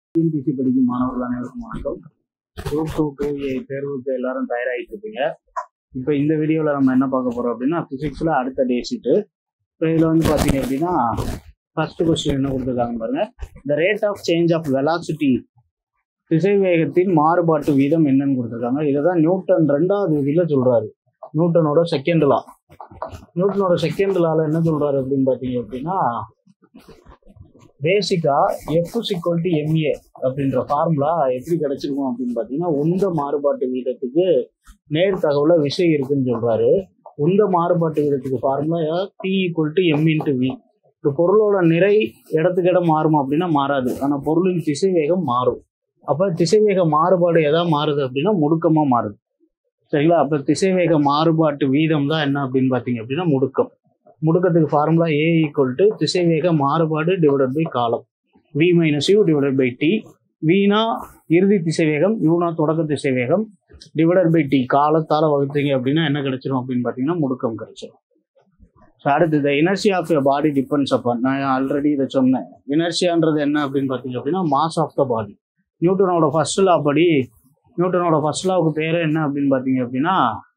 TNPSC படிக்கும் மாணவர்கள் அனைவருக்கும் வணக்கம் குரூப் டூ டூ ஏ தேர்வுக்கு எல்லாரும் தயாராகிட்டு இருப்பீங்க இப்போ இந்த வீடியோவில் நம்ம என்ன பார்க்க போகிறோம் அப்படின்னா ஃபிசிக்ஸில் அடுத்த டே ஷீட்டு இப்போ இதில் வந்து பார்த்தீங்க அப்படின்னா ஃபர்ஸ்ட் கொஸ்டின் என்ன கொடுத்துருக்காங்க பாருங்க the rate of change of velocity திசைவேகத்தின் மாறுபாட்டு வீதம் என்னன்னு கொடுத்துருக்காங்க இதை தான் நியூட்டன் ரெண்டாவது விதியில் சொல்றாரு நியூட்டனோட செகண்ட் லா நியூட்டனோட செகண்ட் லால என்ன சொல்றாரு அப்படின்னு பார்த்தீங்க அப்படின்னா பேசிக்கா எஃப் சிக்வல் டு எம்ஏ அப்படின்ற ஃபார்முலா எப்படி கிடைச்சிருக்கும் அப்படின்னு பார்த்தீங்கன்னா உந்த மாறுபாட்டு வீதத்துக்கு நேர் தகவல விசை இருக்குன்னு சொல்றாரு உந்த மாறுபாட்டு வீதத்துக்கு formula P equal to M into V இப்போ பொருளோட நிறை இடத்துக்கு இடம் மாறுமா அப்படின்னா மாறாது ஆனால் பொருளின் திசைவேகம் மாறும் அப்போ திசைவேக மாறுபாடு எதா மாறுது அப்படின்னா முடுக்கமாக மாறுது சரிங்களா அப்போ திசைவேக மாறுபாட்டு வீதம் தான் என்ன அப்படின்னு பார்த்தீங்க அப்படின்னா முடுக்கம் முடுக்கத்துக்கு ஃபார்முலா ஏ ஈக்குவல் டு திசைவேக மாறுபாடு டிவைடட் பை காலம் V minus U divided by T வீணா இறுதி திசைவேகம் யூனா தொடக்க திசைவேகம் டிவைடட் பை டி காலத்தால் வகுத்தீங்க அப்படின்னா என்ன கிடைச்சிரும் அப்படின்னு பார்த்தீங்கன்னா முடுக்கம் கிடைச்சிரும் ஸோ அடுத்து the inertia of a body depends upon நான் ஆல்ரெடி இதை சொன்னேன் இனர்ஷியான்றது என்ன அப்படின்னு பார்த்தீங்க அப்படின்னா மாஸ் ஆஃப் த பாடி நியூட்டனோட ஃபர்ஸ்ட் லா படி நியூட்டனோட ஃபர்ஸ்ட் லாவுக்கு பேர் என்ன அப்படின்னு பார்த்தீங்க அப்படின்னா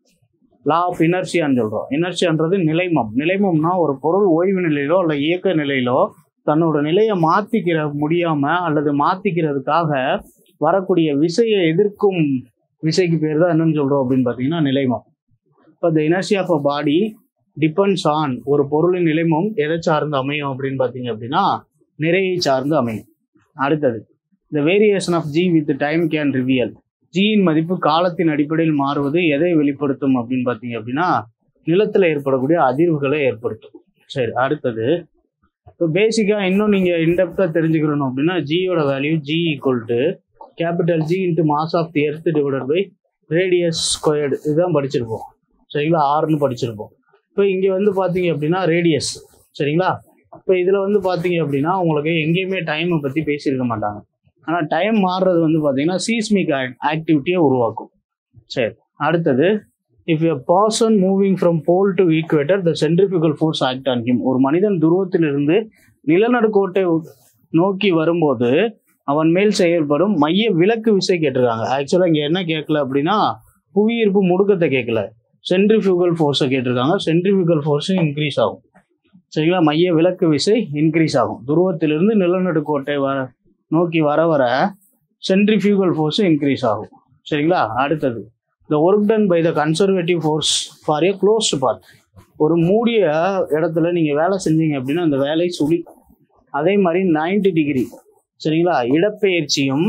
லா ஆஃப் இனர்ஷியான்னு சொல்கிறோம் இனர்ஷியான்றது நிலைமம் நிலைமம்னா ஒரு பொருள் ஓய்வு நிலையிலோ இல்லை இயக்க நிலையிலோ தன்னோட நிலையை மாற்றிக்கிற முடியாமல் அல்லது மாற்றிக்கிறதுக்காக வரக்கூடிய விசையை எதிர்க்கும் விசைக்கு பேர் தான் என்னன்னு சொல்கிறோம் அப்படின்னு பார்த்தீங்கன்னா நிலைமம் இப்போ the inertia of a body depends on ஒரு பொருளின் நிலைமம் எதை சார்ந்து அமையும் அப்படின்னு பார்த்தீங்க அப்படின்னா நிறையை சார்ந்து அமையும் அடுத்தது the variation of G with time can reveal ஜியின் மதிப்பு காலத்தின் அடிப்படையில் மாறுவது எதை வெளிப்படுத்தும் அப்படின்னு பார்த்தீங்க அப்படின்னா நிலத்தில் ஏற்படக்கூடிய அதிர்வுகளை ஏற்படுத்தும் சரி அடுத்தது இப்போ பேசிக்காக இன்னும் நீங்கள் இன்டெப்த்தாக தெரிஞ்சுக்கணும் அப்படின்னா ஜியோட value G equal to capital G into mass of the earth divided by radius squared இதுதான் படிச்சிருப்போம் சரிங்களா ஆறுன்னு படிச்சிருப்போம் இப்போ இங்கே வந்து பார்த்தீங்க அப்படின்னா ரேடியஸ் சரிங்களா இப்போ இதில் வந்து பார்த்தீங்க அப்படின்னா உங்களுக்கு எங்கேயுமே டைமை பற்றி பேசியிருக்க மாட்டாங்க ஆனால் டைம் மாறுறது வந்து பார்த்தீங்கன்னா சீஸ்மிக் ஆக்டிவிட்டியை உருவாக்கும் சரி அடுத்தது if a person moving from pole to equator the centrifugal force act on him ஒரு மனிதன் துருவத்திலிருந்து நிலநடுக்கோட்டை நோக்கி வரும்போது அவன் மேல் செயல்படும் மைய விலக்கு விசை கேட்டிருக்காங்க ஆக்சுவலாக இங்கே என்ன கேட்கல அப்படின்னா புவியீர்ப்பு முடுக்கத்தை கேட்கல சென்ட்ரிஃபியூகல் ஃபோர்ஸை கேட்டிருக்காங்க சென்ட்ரிஃபியூகல் ஃபோர்ஸும் இன்க்ரீஸ் ஆகும் சரிங்களா மைய விலக்கு விசை இன்க்ரீஸ் ஆகும் துருவத்திலிருந்து நிலநடுக்கோட்டை வர நோக்கி வர வர சென்ட்ரிஃபியூகல் ஃபோர்ஸும் இன்க்ரீஸ் ஆகும் சரிங்களா அடுத்தது the work done by the conservative force for a closed path ஒரு மூடிய இடத்துல நீங்கள் வேலை செஞ்சீங்க அப்படின்னா அந்த வேலை சுழி அதே மாதிரி 90 டிகிரி சரிங்களா இடப்பெயர்ச்சியும்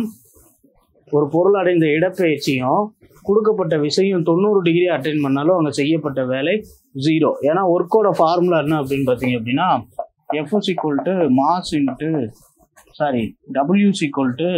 ஒரு பொருள் அடைந்த இடப்பெயர்ச்சியும் கொடுக்கப்பட்ட விசையும் தொண்ணூறு டிகிரி அட்டைன் பண்ணாலும் அங்கே செய்யப்பட்ட வேலை ஜீரோ ஏன்னா ஒர்க்கோட ஃபார்முலா என்ன அப்படின்னு பார்த்தீங்க அப்படின்னா FS equal to mass into sorry WS equal to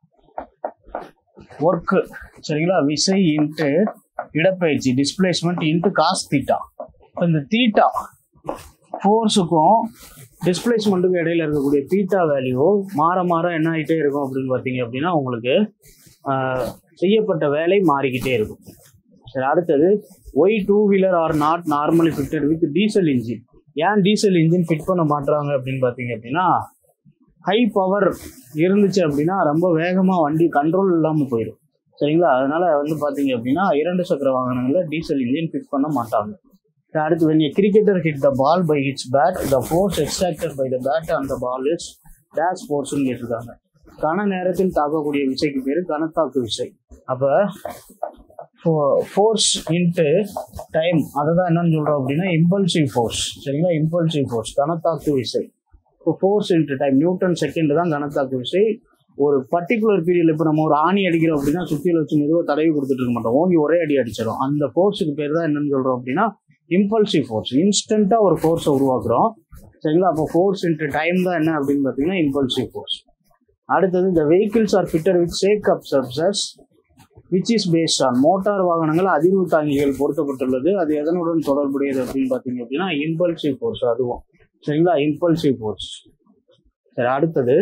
work சரிங்களா விசை இன்ட்டு இடப்பெயர்ச்சி டிஸ்பிளேஸ்மெண்ட் இன்ட்டு காஸ் தீட்டா இப்போ இந்த தீட்டா ஃபோர்ஸுக்கும் டிஸ்பிளேஸ்மெண்ட்டுக்கும் இடையில இருக்கக்கூடிய தீட்டா வேல்யூ மாற மாற என்ன ஆகிட்டே இருக்கும் அப்படின்னு பார்த்தீங்க அப்படின்னா உங்களுக்கு ஆஹ், செய்யப்பட்ட வேலை மாறிக்கிட்டே இருக்கும் சரி அடுத்தது why two wheeler are not normally fitted with diesel engine ஏன் டீசல் இன்ஜின் ஃபிட் பண்ண மாட்டுறாங்க அப்படின்னு பார்த்தீங்க அப்படின்னா ஹை பவர் இருந்துச்சு அப்படின்னா ரொம்ப வேகமாக வண்டி கண்ட்ரோல் இல்லாமல் போயிடும் சரிங்களா அதனால வந்து பார்த்தீங்க அப்படின்னா இரண்டு சக்கர வாகனங்களில் டீசல் இன்ஜின் ஃபிட் பண்ண மாட்டாங்க அடுத்து when a cricketer hit the ball by its bat the force extracted by the bat on the ball is dash forceன்னு கேட்டிருக்காங்க கன நேரத்தில் தாக்கக்கூடிய விசைக்கு பேர் கனத்தாக்கு விசை அப்போ ஃபோர்ஸ் இன்ட்டு டைம் அதை தான் என்னன்னு சொல்கிறோம் அப்படின்னா இம்பல்சிவ் ஃபோர்ஸ் சரிங்களா இம்பல்சிவ் ஃபோர்ஸ் கனத்தாக்கு விசை இப்போ force into time newton second தான் கனத்தாக்கு விசை ஒரு பர்டிகுலர் பீரியட்ல இப்போ நம்ம ஒரு ஆணி அடிக்கிறோம் அப்படின்னா சுத்தியில வச்சு மெதுவாக தடவி கொடுத்துட்டு இருக்க மாட்டோம் ஓங்கி ஒரே அடி அடிச்சிடும் அந்த ஃபோர்ஸுக்கு பேர் தான் என்னன்னு சொல்றோம் அப்படின்னா இம்பல்சிவ் ஃபோர்ஸ் இன்ஸ்டண்ட்டாக ஒரு ஃபோர்ஸை உருவாக்குறோம் சரிங்களா அப்போ ஃபோர்ஸ் இன்ட்டு டைம் தான் என்ன அப்படின்னு பார்த்தீங்கன்னா இம்பல்சிவ் ஃபோர்ஸ் அடுத்தது இந்த vehicles are fitted with shock up சப்சஸ் which is based on motor வாகனங்கள் அதிர்வு தாங்கிகள் பொருத்தப்பட்டுள்ளது அது எதனுடன் தொடர்புடையது அப்படின்னு பார்த்தீங்க அப்படின்னா இம்பல்சிவ் ஃபோர்ஸ் அதுவும் சரிங்களா இம்பல்சிவ் ஃபோர்ஸ் சரி அடுத்தது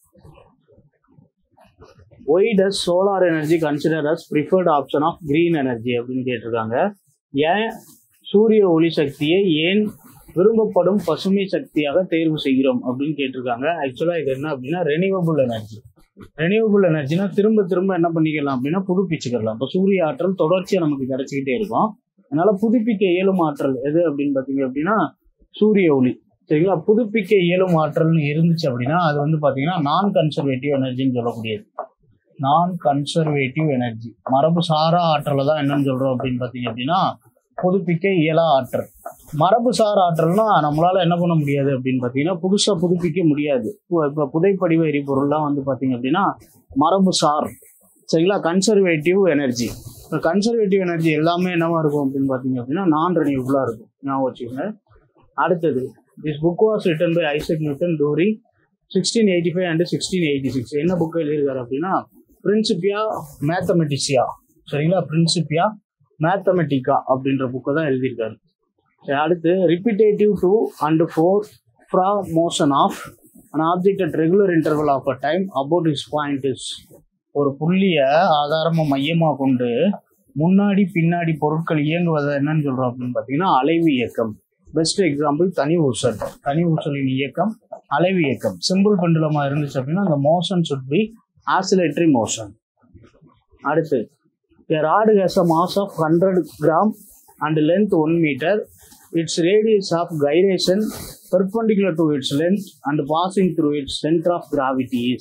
why does solar energy consider as preferred option of green energy அப்படின்னு கேட்டிருக்காங்க ஏன் சூரிய ஒளி சக்தியை ஏன் விரும்பப்படும் பசுமை சக்தியாக தேர்வு செய்கிறோம் அப்படின்னு கேட்டிருக்காங்க ஆக்சுவலாக இது என்ன அப்படின்னா ரெனியூவபிள் எனர்ஜி ரெனியூவபிள் எனர்ஜினா திரும்ப திரும்ப என்ன பண்ணிக்கலாம் அப்படின்னா புதுப்பிச்சுக்கலாம் இப்போ சூரிய ஆற்றல் தொடர்ச்சியாக நமக்கு கிடைச்சிக்கிட்டே இருக்கும் அதனால புதுப்பிக்க இயலும் ஆற்றல் எது அப்படின்னு பார்த்தீங்க அப்படின்னா சூரிய ஒளி சரிங்களா புதுப்பிக்க இயலும் ஆற்றல்னு இருந்துச்சு அப்படின்னா அது வந்து பார்த்தீங்கன்னா நான் கன்சர்வேட்டிவ் எனர்ஜின்னு சொல்லக்கூடியது நான் கன்சர்வேட்டிவ் எனர்ஜி மரபு சாரா ஆற்றலை தான் என்னன்னு சொல்றோம் அப்படின்னு பார்த்தீங்க அப்படின்னா புதுப்பிக்க இயலா ஆற்றல் மரபு சார் ஆற்றல்னா நம்மளால என்ன பண்ண முடியாது அப்படின்னு பார்த்தீங்கன்னா புதுசா புதுப்பிக்க முடியாது இப்போ புதைப்படிவ எரிபொருள்லாம் வந்து பார்த்தீங்க அப்படின்னா மரபு சார் சரிங்களா கன்சர்வேட்டிவ் எனர்ஜி இப்போ கன்சர்வேட்டிவ் எனர்ஜி எல்லாமே என்னவா இருக்கும் அப்படின்னு பார்த்தீங்க அப்படின்னா நான் ரெனியூபிளாக இருக்கும் ஞாபகம் வச்சுக்கோங்க அடுத்தது this book was written by Isaac Newton during sixteen eighty five and sixteen eighty six என்ன புக் எழுதியிருக்காரு அப்படின்னா பிரின்சிபியா மேத்தமெட்டிக்ஸியா சரிங்களா பிரின்சிபியா மேத்தமெட்டிக்கா அப்படின்ற புக்கை தான் எழுதியிருக்காரு சரி, அடுத்து ரிப்பிட்டேட்டிவ் டூ அண்ட் ஃபோர் ஃப்ரா motion of an object at regular interval of a time about is point is ஒரு புள்ளியை ஆதாரமாக மையமாக கொண்டு முன்னாடி பின்னாடி பொருட்கள் இயங்குவதை என்னன்னு சொல்றோம் அப்படின்னு பார்த்தீங்கன்னா அலைவு இயக்கம் பெஸ்ட் எக்ஸாம்பிள் தனி ஊசல் தனி ஊசலின் இயக்கம் அலைவு இயக்கம் சிம்பிள் பெண்டுலமா இருந்துச்சு அப்படின்னா அந்த motion should be oscillatory motion அடுத்து a rod has a mass of 100 gram and length 1 meter its radius of gyration perpendicular to its length and passing through its center of gravity is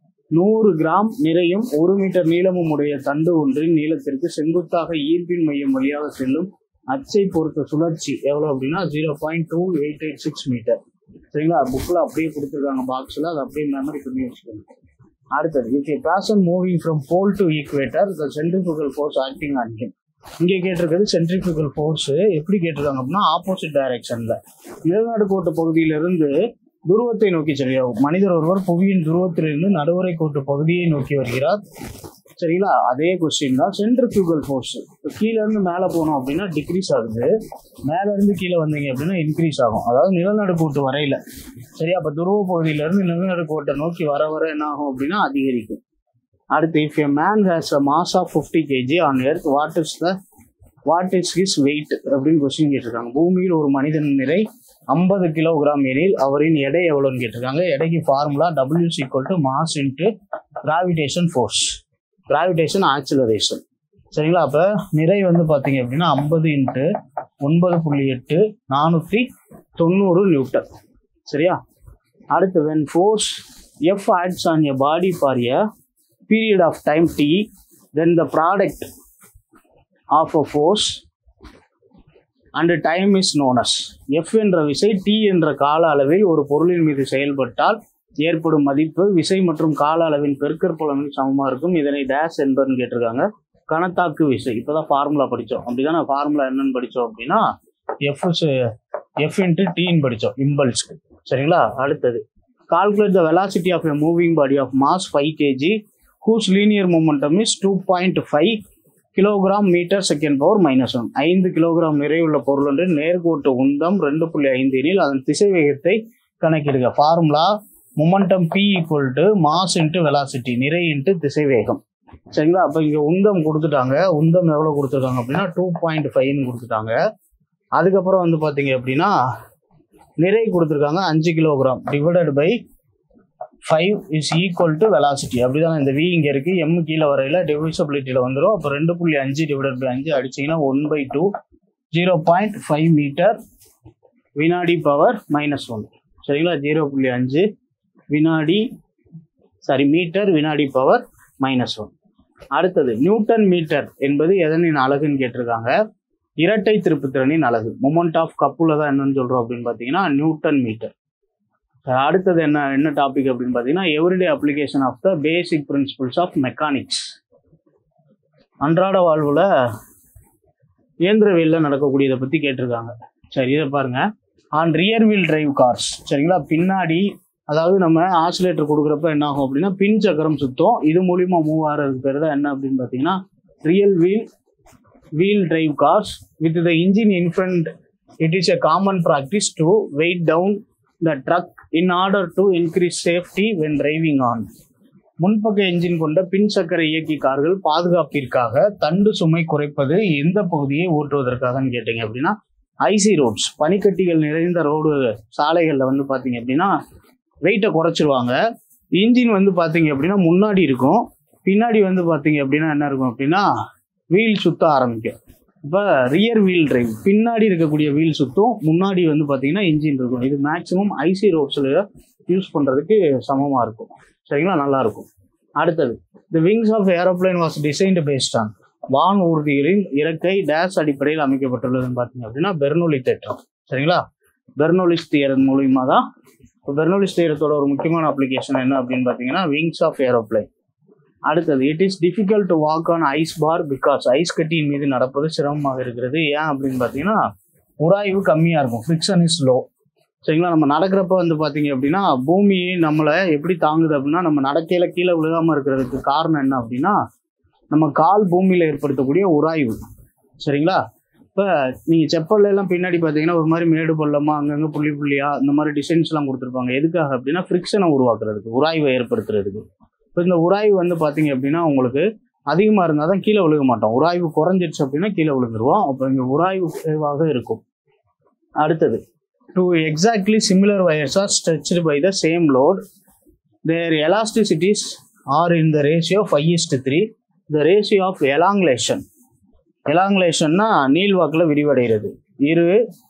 நூறு gram நிறையும் ஒரு metre நீளமும் உடைய தண்டு ஒன்றின் நீளத்திற்கு செங்குத்தாக ஈர்ப்பின் மையம் வழியாக செல்லும் அச்சை பொறுத்த சுழற்சி எவ்வளோ அப்படின்னா zero point two eight eight six metre சரிங்களா புக்கில் அப்படியே கொடுத்துருக்காங்க பாக்ஸில் அதை அப்படியே மெமரி பண்ணி வச்சுக்கோங்க அடுத்தது if a person moving from pole to equator the centrifugal force acting on him இங்கே கேட்டிருக்கிறது சென்ட்ரிஃபுகல் ஃபோர்ஸ் எப்படி கேட்டிருக்காங்க அப்படின்னா ஆப்போசிட் டைரக்ஷன்ல நிலநாடு கோட்டு பகுதியிலிருந்து துருவத்தை நோக்கி செல்கிறார் மனிதர் ஒருவர் புவியின் துருவத்திலிருந்து நடுவரை கோட்டு பகுதியை நோக்கி வருகிறார் சரிங்களா அதே கொஸ்டின் தான் சென்ட்ரிஃபியூகல் ஃபோர்ஸ் இப்போ கீழே இருந்து மேலே போனோம் அப்படின்னா டிக்ரீஸ் ஆகுது மேலே இருந்து கீழே வந்தீங்க அப்படின்னா இன்க்ரீஸ் ஆகும் அதாவது நிலநடுக்கோட்டு வரையில சரியா அப்போ துருவ பகுதியில இருந்து நிலநடுக்கோட்டை நோக்கி வர வர என்ன ஆகும் அப்படின்னா அதிகரிக்கும் அடுத்து if a man has a mass of fifty KG on earth what is the what is his weight அப்படின்னு கொஸ்டின் கேட்டிருக்காங்க பூமியில் ஒரு மனிதன் நிறை ஐம்பது கிலோகிராம் எனில் அவரின் எடை எவ்வளோன்னு கேட்டிருக்காங்க எடைக்கு formula WS equal to mass into gravitation force gravitation acceleration சரிங்களா அப்போ நிறை வந்து பார்த்தீங்க அப்படின்னா ஐம்பது இன்ட்டு ஒன்பது புள்ளி எட்டு நானூற்றி தொண்ணூறு நியூட்டன் சரியா அடுத்து when force F acts on a body for a period of time T then the product of a force and time is known as F என்ற விசை டி என்ற கால அளவில் ஒரு பொருளின் மீது செயல்பட்டால் ஏற்படும் மதிப்பு விசை மற்றும் கால அளவின் பெருக்கற்பலனுக்கு சமமாக இருக்கும் இதனை டேஷ் என்பதுன்னு கேட்டிருக்காங்க கணத்தாக்கு விசை இப்போதான் ஃபார்முலா படித்தோம் அப்படிதானே ஃபார்முலா என்னன்னு படித்தோம் அப்படின்னா எஃப் எஃப் இன்ட்டு டீன்னு படித்தோம் இம்பல்ஸ்க்கு சரிங்களா அடுத்தது calculate the velocity of a moving body of mass five KG whose linear momentum is two point five kilogram metre second power minus one ஐந்து கிலோகிராம் நிறையுள்ள பொருள் ஒன்று நேர்கோட்டு உந்தம் ரெண்டு புள்ளி ஐந்து எனில் அதன் திசை வேகத்தை கணக்கிடுக formula momentum P equal to mass into velocity நிறை இன்ட்டு திசை வேகம் சரிங்களா அப்போ இங்கே உந்தம் கொடுத்துட்டாங்க உந்தம் எவ்வளோ கொடுத்துருக்காங்க அப்படின்னா டூ பாயிண்ட் ஃபைவ்னு கொடுத்துட்டாங்க அதுக்கப்புறம் வந்து பார்த்தீங்க அப்படின்னா நிறை கொடுத்துருக்காங்க அஞ்சு kilogram divided by five is equal to velocity அப்படிதான் இந்த வி இங்கே இருக்கு எம் கீழே வரையில டிவிசபிலிட்டியில் வந்துடும் அப்போ ரெண்டு புள்ளி அஞ்சு டிவைடட் பை அஞ்சு அடிச்சீங்கன்னா one by two zero point five metre வினாடி பவர் மைனஸ் ஒன் சரிங்களா ஜீரோ புள்ளி அஞ்சு வினாடி சாரி மீட்டர் வினாடி பவர் மைனஸ் ஒன் அடுத்தது நியூட்டன் மீட்டர் என்பது எதனின் அலகுன்னு கேட்டிருக்காங்க இரட்டை திருப்புத்திறனின் அலகு மொமெண்ட் ஆஃப் கப்புல தான் என்னன்னு சொல்றோம் அப்படின்னு பார்த்தீங்கன்னா நியூட்டன் மீட்டர் அடுத்தது என்ன என்ன டாபிக் அப்படின்னு பார்த்தீங்கன்னா everyday application of the basic principles of mechanics அன்றாட வாழ்வில் இயந்திரவியலில் நடக்கக்கூடியதை பற்றி கேட்டிருக்காங்க சரி இதை பாருங்க on rear wheel drive cars சரிங்களா பின்னாடி அதாவது நம்ம ஆசிலேட்டர் கொடுக்குறப்ப என்ன ஆகும் அப்படின்னா பின் சக்கரம் சுத்தம் இது மூலியமா மூவ் ஆகிறதுக்கு பேர் தான் என்ன அப்படின்னு பார்த்தீங்கன்னா real wheel wheel drive cars with the engine in front it is a common practice to weight down the truck in order to increase safety when driving on முன்பக்க என்ஜின் கொண்ட பின் சக்கர இயக்கி கார்கள் பாதுகாப்பிற்காக தண்டு சுமை குறைப்பது எந்த பகுதியை ஓட்டுவதற்காகன்னு கேட்டீங்க அப்படின்னா ஐசி ரோட்ஸ் பனிக்கட்டிகள் நிறைந்த ரோடு சாலைகளில் வந்து பார்த்தீங்க அப்படின்னா வெயிட்டை குறைச்சிருவாங்க இன்ஜின் வந்து பார்த்தீங்க அப்படின்னா முன்னாடி இருக்கும் பின்னாடி வந்து பார்த்தீங்க அப்படின்னா என்ன இருக்கும் அப்படின்னா வீல் சுத்த ஆரம்பிக்கும் இப்போ ரியர் வீல் டிரைவ் பின்னாடி இருக்கக்கூடிய வீல் சுத்தும் முன்னாடி வந்து பார்த்தீங்கன்னா இன்ஜின் இருக்கும் இது மேக்ஸிமம் ஐசி ரோட்ஸில் யூஸ் பண்ணுறதுக்கு சமமாக இருக்கும் சரிங்களா நல்லா இருக்கும் அடுத்தது the wings of aeroplane was designed based on வான் ஊர்திகளின் இறக்கை டேஷ் அடிப்படையில் அமைக்கப்பட்டுள்ளதுன்னு பார்த்தீங்க அப்படின்னா பெர்னோலி தேற்றம் சரிங்களா பெர்னோலிஸ் தியரன் மூலியமாக தான் இப்போ பெர்னோலிஸ் தியரத்தோட ஒரு முக்கியமான அப்ளிகேஷன் என்ன அப்படின்னு பார்த்தீங்கன்னா விங்ஸ் ஆஃப் ஏரோப்ளைன் அடுத்தது it is difficult to walk on ice bar because ice கட்டியின் மீது நடப்பது சிரமமாக இருக்கிறது ஏன் அப்படின்னு பார்த்தீங்கன்னா உராய்வு கம்மியாக இருக்கும் ஃபிக்ஷன் இஸ் லோ சரிங்களா நம்ம நடக்கிறப்ப வந்து பார்த்தீங்க அப்படின்னா பூமி நம்மளை எப்படி தாங்குது அப்படின்னா நம்ம நடக்கையில கீழே விழுகாமல் இருக்கிறதுக்கு காரணம் என்ன அப்படின்னா நம்ம கால் பூமியில் ஏற்படுத்தக்கூடிய உராய்வு சரிங்களா இப்போ நீங்கள் செப்பல்ல எல்லாம் பின்னாடி பார்த்தீங்கன்னா ஒரு மாதிரி மேடு பள்ளமா அங்கங்கே புள்ளி புள்ளியா இந்த மாதிரி டிசைன்ஸ்லாம் கொடுத்துருப்பாங்க எதுக்காக அப்படின்னா ஃப்ரிக்ஷனை உருவாக்குறதுக்கு உராய்வை ஏற்படுத்துறதுக்கு இப்போ இந்த உராய்வு வந்து பார்த்தீங்க அப்படின்னா உங்களுக்கு அதிகமாக இருந்தால் தான் கீழே விழுக மாட்டோம் உராய்வு குறைஞ்சிருச்சு அப்படின்னா கீழே விழுந்துருவோம் அப்போ இங்கே உராய்வு குறைவாக இருக்கும் அடுத்தது two exactly similar wires are stretched by the same load their elasticities are in the ratio 5 is to 3 the ratio of elongation elongationனா நீள்வாக்கில் விரிவடைகிறது இரு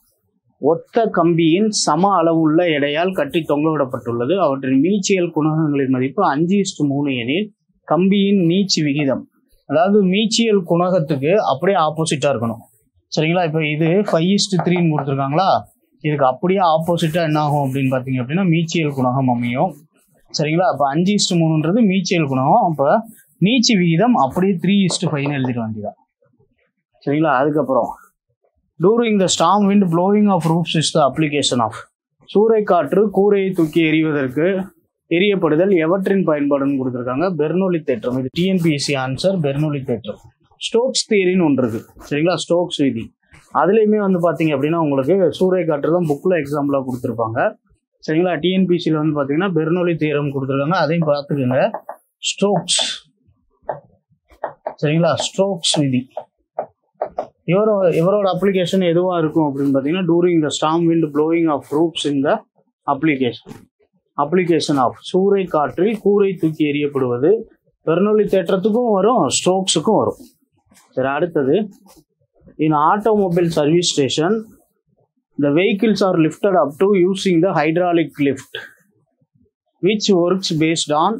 ஒத்த கம்பியின் சம அளவுள்ள எடையால் கட்டி தொங்கவிடப்பட்டுள்ளது அவற்றின் மீச்சியல் குணகங்களின் மதிப்பு அஞ்சு இஸ்டு மூணு எனில் கம்பியின் நீச்சி விகிதம் அதாவது மீச்சியல் குணகத்துக்கு அப்படியே ஆப்போசிட்டா இருக்கணும் சரிங்களா இப்போ இது ஃபைவ் இஸ்டு த்ரீன்னு கொடுத்துருக்காங்களா இதுக்கு அப்படியே ஆப்போசிட்டா என்ன ஆகும் அப்படின்னு பார்த்தீங்க அப்படின்னா மீச்சியல் குணகம் அமையும் சரிங்களா அப்போ அஞ்சு இஸ்டு மூணுன்றது மீச்சியல் குணகம் அப்போ நீச்சி விகிதம் அப்படியே த்ரீ இஸ்டு ஃபைவ்னு எழுதிட வேண்டியதான் சரிங்களா அதுக்கப்புறம் during the storm wind blowing of roofs is the application of சூறைக்காற்று கூரையை தூக்கி எறிவதற்கு எரியப்படுதல் எவற்றின் பயன்பாடுன்னு கொடுத்துருக்காங்க பெர்னோலி தேற்றம் இது டிஎன்பிஎஸ்சி ஆன்சர் பெர்னோலி தேற்றம் ஸ்டோக்ஸ் தியரின்னு ஒன்று இருக்கு சரிங்களா ஸ்டோக்ஸ் விதி அதுலேயுமே வந்து பார்த்தீங்க அப்படின்னா உங்களுக்கு சூறைக்காற்று தான் புக்கில் எக்ஸாம்பிளாக கொடுத்துருப்பாங்க சரிங்களா டிஎன்பிசியில் வந்து பார்த்தீங்கன்னா பெர்னோலி தியரம் கொடுத்துருக்காங்க அதையும் பார்த்துக்கோங்க ஸ்டோக்ஸ் சரிங்களா ஸ்ட்ரோக்ஸ் விதி இவரோ இவரோட அப்ளிகேஷன் எதுவா இருக்கும் அப்படின்னு பார்த்தீங்கன்னா during the storm wind blowing of roofs in the application application of சூறை காற்றில் கூரை தூக்கி எறியப்படுவது பெருநொழி தேற்றத்துக்கும் வரும் ஸ்ட்ரோக்ஸுக்கும் வரும் சரி அடுத்தது in automobile service station the vehicles are lifted up to using the hydraulic lift which works based on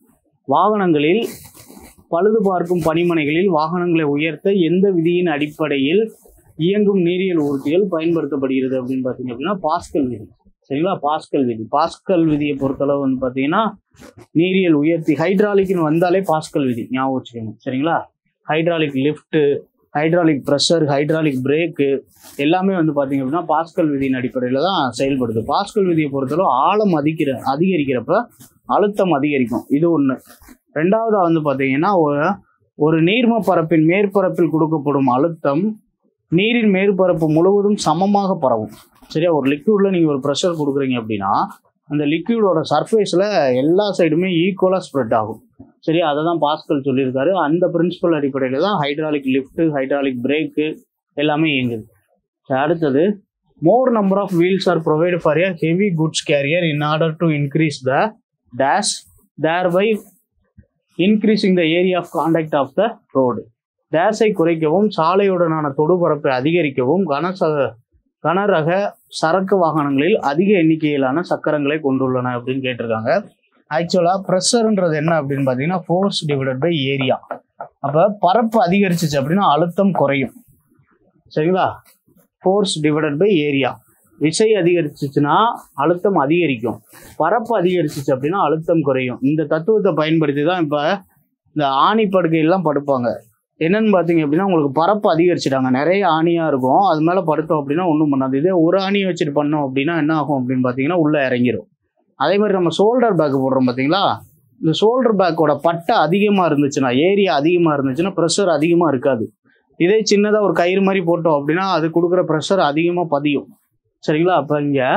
வாகனங்களில் பழுது பார்க்கும் பணிமனைகளில் வாகனங்களை உயர்த்த எந்த விதியின் அடிப்படையில் இயங்கும் நீரியல் ஊர்திகள் பயன்படுத்தப்படுகிறது அப்படின்னு பார்த்தீங்க அப்படின்னா பாஸ்கல் விதி சரிங்களா பாஸ்கல் விதி பாஸ்கல் விதியை பொறுத்தளவு வந்து பார்த்தீங்கன்னா நீரியல் உயர்த்தி ஹைட்ராலிக்னு வந்தாலே பாஸ்கல் விதி ஞாபகம் வச்சுக்கோங்க சரிங்களா hydraulic lift hydraulic pressure hydraulic brake எல்லாமே வந்து பார்த்தீங்க அப்படின்னா பாஸ்கல் விதியின் அடிப்படையில் தான் செயல்படுது பாஸ்கல் விதியை பொறுத்தளவு ஆழம் அதிகிற அதிகரிக்கிறப்ப அழுத்தம் அதிகரிக்கும் இது ஒன்று ரெண்டாவதா வந்து பார்த்தீங்கன்னா ஒரு- ஒரு நீர்ம பரப்பின் மேற்பரப்பில் கொடுக்கப்படும் அழுத்தம் நீரின் மேற்பரப்பு முழுவதும் சமமாக பரவும் சரியா ஒரு லிக்விட்ல நீங்க ஒரு ப்ரெஷர் கொடுக்குறீங்க அப்படின்னா அந்த லிக்விடோட சர்ஃபேஸ்ல எல்லா சைடுமே ஈக்குவலா ஸ்ப்ரெட் ஆகும் சரியா அதை தான் பாஸ்கல் சொல்லியிருக்காரு அந்த பிரின்சிபல் அடிப்படையில் தான் ஹைட்ராலிக் லிஃப்ட் ஹைட்ராலிக் பிரேக்கு எல்லாமே இயங்குது சரி, அடுத்தது more number of wheels are provide for a heavy goods carrier in order to increase the dash thereby increasing the area of contact of the road டேஸை குறைக்கவும் சாலையுடனான தொடுபரப்பை அதிகரிக்கவும் கனச கனரக சரக்கு வாகனங்களில் அதிக எண்ணிக்கையிலான சக்கரங்களை கொண்டுள்ளன அப்படின்னு கேட்டிருக்காங்க ஆக்சுவலாக ப்ரெஷர்ன்றது என்ன அப்படின்னு பார்த்தீங்கன்னா ஃபோர்ஸ் டிவைடட் பை ஏரியா அப்போ பரப்பு அதிகரிச்சிச்சு அப்படின்னா அழுத்தம் குறையும் சரிங்களா ஃபோர்ஸ் டிவைடட் பை ஏரியா விசை அதிகரிச்சிச்சுன்னா அழுத்தம் அதிகரிக்கும் பரப்பு அதிகரிச்சிச்சு அப்படின்னா அழுத்தம் குறையும் இந்த தத்துவத்தை பயன்படுத்தி தான் இப்போ இந்த ஆணி படுக்கையெல்லாம் படுப்பாங்க என்னன்னு பார்த்தீங்க அப்படின்னா உங்களுக்கு பரப்பு அதிகரிச்சிட்டாங்க நிறைய ஆணியாக இருக்கும் அது மேலே படுத்தோம் அப்படின்னா ஒன்றும் பண்ணாது இதே ஒரு ஆணியை வச்சுட்டு பண்ணோம் அப்படின்னா என்ன ஆகும் அப்படின்னு பார்த்தீங்கன்னா உள்ளே இறங்கிரும் அதே மாதிரி நம்ம ஷோல்டர் பேக் போடுறோம் பார்த்தீங்களா இந்த ஷோல்டர் பேக்கோட பட்டை அதிகமாக இருந்துச்சுன்னா ஏரியா அதிகமாக இருந்துச்சுன்னா ப்ரெஷர் அதிகமாக இருக்காது இதே சின்னதாக ஒரு கயிறு மாதிரி போட்டோம் அப்படின்னா அது கொடுக்குற ப்ரெஷர் அதிகமாக பதியும் சரிங்களா அப்போ இங்கே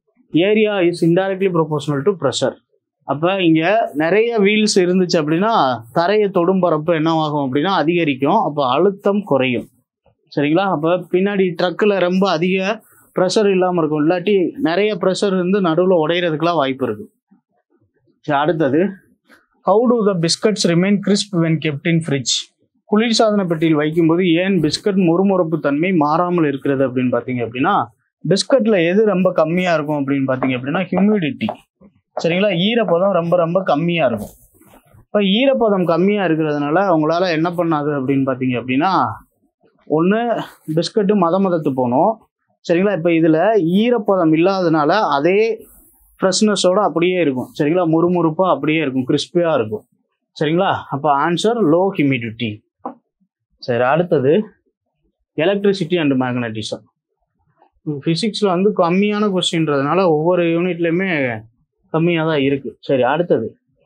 area is indirectly proportional to pressure அப்போ இங்கே நிறைய வீல்ஸ் இருந்துச்சு அப்படின்னா தரையை தொடும் பரப்பு என்னவாகும் அப்படின்னா அதிகரிக்கும் அப்போ அழுத்தம் குறையும் சரிங்களா அப்போ பின்னாடி ட்ரக்கில் ரொம்ப அதிக ப்ரெஷர் இல்லாமல் இருக்கும் இல்லாட்டி நிறைய ப்ரெஷர் இருந்து நடுவில் உடையிறதுக்கெலாம் வாய்ப்பு இருக்கு சரி அடுத்தது how do the biscuits remain crisp when kept in fridge குளிர்சாதன பெட்டியில் வைக்கும்போது ஏன் பிஸ்கட் முறுமுறுப்பு தன்மை மாறாமல் இருக்கிறது அப்படின்னு பார்த்தீங்க அப்படின்னா பிஸ்கட்ல எது ரொம்ப கம்மியாக இருக்கும் அப்படின்னு பார்த்தீங்க அப்படின்னா ஹியூமிடிட்டி சரிங்களா ஈரப்பதம் ரொம்ப ரொம்ப கம்மியாக இருக்கும் இப்போ ஈரப்பதம் கம்மியாக இருக்கிறதுனால அவங்களால என்ன பண்ணாது அப்படின்னு பார்த்தீங்க அப்படின்னா ஒன்று பிஸ்கட்டு மத மதத்து போகணும் சரிங்களா இப்போ இதில் ஈரப்பதம் இல்லாதனால அதே ஃப்ரெஷ்னஸோட அப்படியே இருக்கும் சரிங்களா முறுமுறுப்பாக அப்படியே இருக்கும் கிறிஸ்பியாக இருக்கும் சரிங்களா அப்போ ஆன்சர் லோ ஹியூமிடிட்டி சரி அடுத்தது எலக்ட்ரிசிட்டி அண்ட் மேக்னட்டிசம் ஃபிசிக்ஸில் வந்து கம்மியான கொஸ்டின்றதுனால ஒவ்வொரு யூனிட்லையுமே கம்மியாக தான் இருக்குது சரி அடுத்தது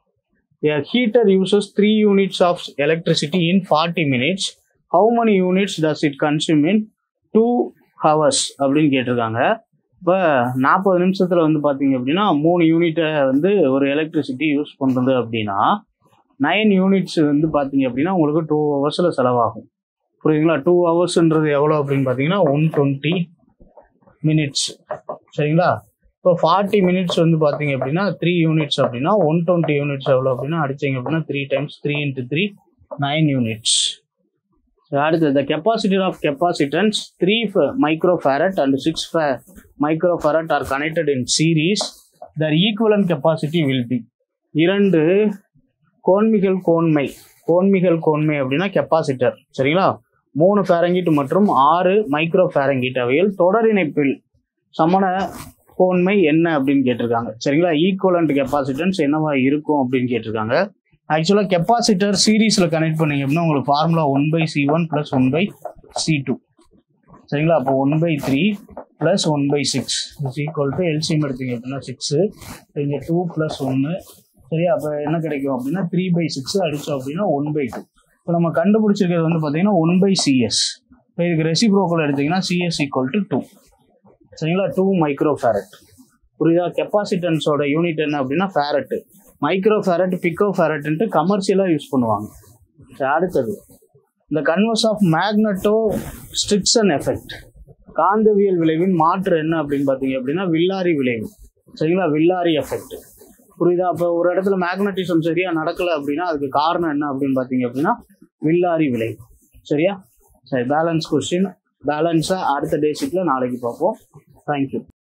A heater uses three units of electricity in forty minutes how many units does it consume in two hours அப்படின்னு கேட்டிருக்காங்க இப்போ நாற்பது நிமிஷத்தில் வந்து பார்த்தீங்க அப்படின்னா மூணு யூனிட்டை வந்து ஒரு எலக்ட்ரிசிட்டி யூஸ் பண்ணுறது அப்படின்னா நைன் யூனிட்ஸ் வந்து பார்த்தீங்க அப்படின்னா உங்களுக்கு டூ ஹவர்ஸில் செலவாகும் புரியுதுங்களா டூ ஹவர்ஸ்ன்றது எவ்வளோ அப்படின்னு பார்த்தீங்கன்னா ஒன் டுவெண்ட்டி மினிட்ஸ் சரிங்களா இப்போ ஃபார்ட்டி மினிட்ஸ் வந்து பார்த்தீங்க அப்படின்னா த்ரீ யூனிட்ஸ் அப்படின்னா ஒன் டுவெண்ட்டி யூனிட்ஸ் எவ்வளோ அப்படின்னா அடிச்சீங்க அப்படின்னா three times three into three nine units அடுத்து the capacity of capacitance three microfarad and six microfarad are connected in series the equivalent capacity will be இரண்டு கோன்மிகள் கோன்மை கோன்மிகள் கோன்மை அப்படின்னா capacitor சரிங்களா மூணு ஃபேரங்கிட் மற்றும் ஆறு மைக்ரோ ஃபேரங்கிட் அவையில் தொடர் இணைப்பில் சமண கோன்மை என்ன அப்படின்னு கேட்டிருக்காங்க சரிங்களா ஈக்குவலண்ட் கெப்பாசிட்டன்ஸ் என்னவா இருக்கும் அப்படின்னு கேட்டிருக்காங்க ஆக்சுவலாக கெப்பாசிட்டர் சீரீஸில் கனெக்ட் பண்ணீங்க அப்படின்னா உங்களுக்கு formula one by C one plus one by C two சரிங்களா அப்போ one by three plus one by six is equal to LCM எடுத்தீங்க அப்படின்னா சிக்ஸு இங்கே டூ ப்ளஸ் ஒன்று சரியா அப்போ என்ன கிடைக்கும் அப்படின்னா த்ரீ பை சிக்ஸ் அடித்தோம் அப்படின்னா ஒன் பை டூ இப்போ நம்ம கண்டுபிடிச்சிருக்கிறது வந்து பார்த்தீங்கன்னா ஒன் பை சிஎஸ் இப்போ இதுக்கு ரெசிப்ரோக்கல் எடுத்தீங்கன்னா சிஎஸ் ஈக்குவல் டு டூ சரிங்களா டூ மைக்ரோ ஃபேரட் புரியுதா கெப்பாசிட்டன்ஸோட யூனிட் என்ன அப்படின்னா ஃபேரட்டு மைக்ரோ ஃபேரட் பிக்கோ ஃபேரட்ன்ட்டு கமர்ஷியலாக யூஸ் பண்ணுவாங்க சரி, அடுத்தது இந்த converse of magnetostriction effect காந்தவியல் விளைவின் மாற்று என்ன அப்படின்னு பார்த்தீங்க அப்படின்னா வில்லாரி விளைவு சரிங்களா வில்லாரி எஃபெக்ட் புரியுதா அப்போ ஒரு இடத்துல மேக்னட்டிசம் சரியா நடக்கல அப்படின்னா அதுக்கு காரணம் என்ன அப்படின்னு பார்த்தீங்க அப்படின்னா வில்லாரி விளைவு சரியா சரி பேலன்ஸ் கொஸ்டின் பேலன்ஸாக அடுத்த டேசிக்கில் நாளைக்கு பார்ப்போம் தேங்க்யூ